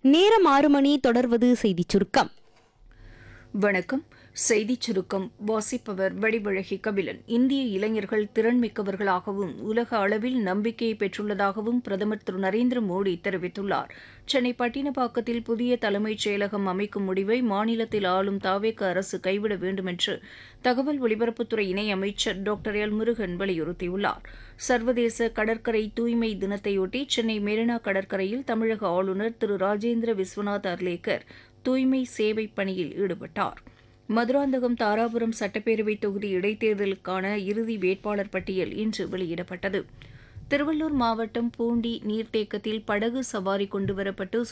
நேரம் ஆறு மணி தொடர்வது செய்திச் சுருக்கம் வணக்கம் செய்திச் சுருக்கம் வாசிப்பவர் வடிவழகி கபிலன் இந்திய இளைஞர்கள் திறன்மிக்கவர்களாகவும் உலக அளவில் நம்பிக்கையை பெற்றுள்ளதாகவும் பிரதமர் திரு நரேந்திர மோடி தெரிவித்துள்ளார் சென்னை பட்டினப்பாக்கத்தில் புதிய தலைமைச் செயலகம் அமைக்கும் முடிவை மாநிலத்தில் ஆளும் தாவேக அரசு கைவிட வேண்டும் என்று தகவல் ஒலிபரப்புத்துறை இணையமைச்சர் டாக்டர் எல் முருகன் வலியுறுத்தியுள்ளார் சர்வதேச கடற்கரை தூய்மை தினத்தையொட்டி சென்னை மெரினா கடற்கரையில் தமிழக ஆளுநர் திரு ராஜேந்திர விஸ்வநாத் அர்லேக்கர் தூய்மை சேவை பணியில் ஈடுபட்டார் மதுராந்தகம் தாராபுரம் சட்டப்பேரவைத் தொகுதி இடைத்தேர்தலுக்கான இறுதி வேட்பாளர் பட்டியல் இன்று வெளியிடப்பட்டது திருவள்ளூர் மாவட்டம் பூண்டி நீர்த்தேக்கத்தில் படகு சவாரி கொண்டுவரப்பட்டு